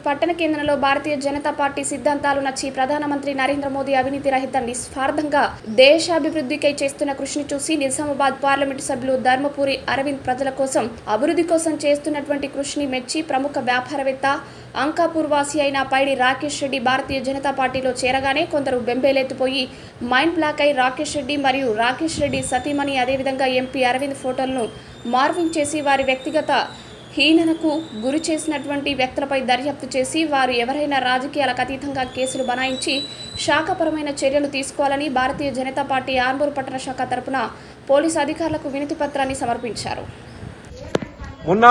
పట్టణ కేంద్రంలో భారతీయ జనతా పార్టీ సిద్ధాంతాలు నచ్చి ప్రధానమంత్రి నరేంద్ర మోదీ అవినీతి రహిత నిస్వార్థంగా దేశాభివృద్ధికై చేస్తున్న కృషిని చూసి నిజామాబాద్ పార్లమెంటు సభ్యులు ధర్మపురి అరవింద్ ప్రజల కోసం అభివృద్ధి కోసం చేస్తున్నటువంటి కృషిని మెచ్చి ప్రముఖ వ్యాపారవేత్త అంకాపూర్ వాసి అయిన పైడి రాకేష్ రెడ్డి భారతీయ జనతా పార్టీలో చేరగానే కొందరు బెంబేలెత్తిపోయి మైండ్ బ్లాక్ అయి రాకేష్ రెడ్డి మరియు రాకేష్ రెడ్డి సతీమణి అదేవిధంగా ఎంపీ అరవింద్ ఫోటోలను మార్వింగ్ చేసి వారి వ్యక్తిగత హీననకు గురి చేసినటువంటి వ్యక్తులపై దర్యాప్తు చేసి వారు ఎవరైనా రాజకీయాలకు అతీతంగా కేసులు బనాయించి శాఖపరమైన చర్యలు తీసుకోవాలని భారతీయ జనతా పార్టీ ఆర్మూరు పట్టణ శాఖ తరపున పోలీసు అధికారులకు వినతి పత్రాన్ని సమర్పించారు మొన్న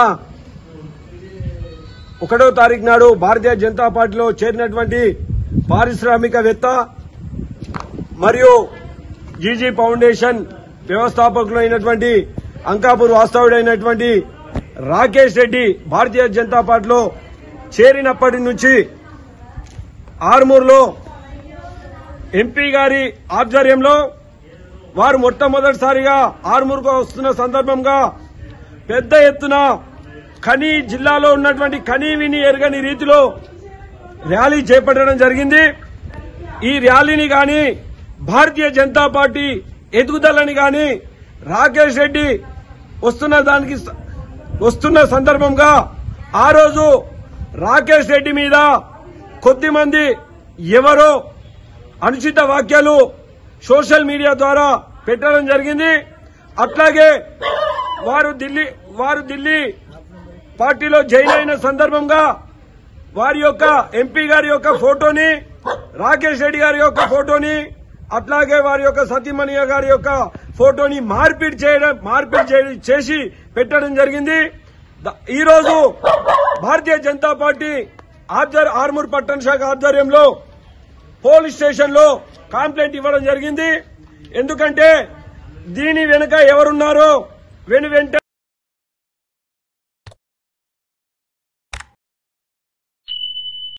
ఒకటో తారీఖు నాడు భారతీయ జనతా పార్టీలో చేరినటువంటి పారిశ్రామికవేత్త మరియు జీజీ ఫౌండేషన్ వ్యవస్థాపకులు అయినటువంటి అంకాపూర్ వాస్తవుడైనటువంటి రాకేష్ రెడ్డి భారతీయ జనతా పార్టీలో చేరినప్పటి నుంచి ఆర్మూర్లో ఎంపీ గారి ఆధ్వర్యంలో వారు మొట్టమొదటిసారిగా ఆర్మూర్కు వస్తున్న సందర్భంగా పెద్ద ఎత్తున కనీ జిల్లాలో ఉన్నటువంటి కనీ విని ఎరగని రీతిలో ర్యాలీ చేపట్టడం జరిగింది ఈ ర్యాలీని గాని భారతీయ జనతా పార్టీ ఎదుగుదలని గాని రాకేష్ రెడ్డి వస్తున్న దానికి స- వస్తున్న సందర్భంగా ఆ రోజు రాకేష్ రెడ్డి మీద కొద్ది మంది ఎవరో అనుచిత వాక్యాలు సోషల్ మీడియా ద్వారా పెట్టడం జరిగింది అట్లాగే వారు ఢిల్లీ వారు ఢిల్లీ పార్టీలో జైన్ అయిన సందర్భంగా వారి యొక్క ఎంపీ గారి యొక్క ఫోటోని రాకేష్ రెడ్డి గారి యొక్క ఫోటోని అట్లాగే వారి యొక్క సతీమణియ గారి యొక్క ఫోటోని మార్పిడి చేయడం మార్పిడి చేయ- చేసి పెట్టడం జరిగింది ద- ఈ రోజు భారతీయ జనతా పార్టీ ఆధ్వర్ ఆర్మూర్ పట్టణ శాఖ ఆధ్వర్యంలో పోలీస్ స్టేషన్ లో కంప్లైంట్ ఇవ్వడం జరిగింది ఎందుకంటే దీని వెనుక ఎవరున్నారో వెను వెంట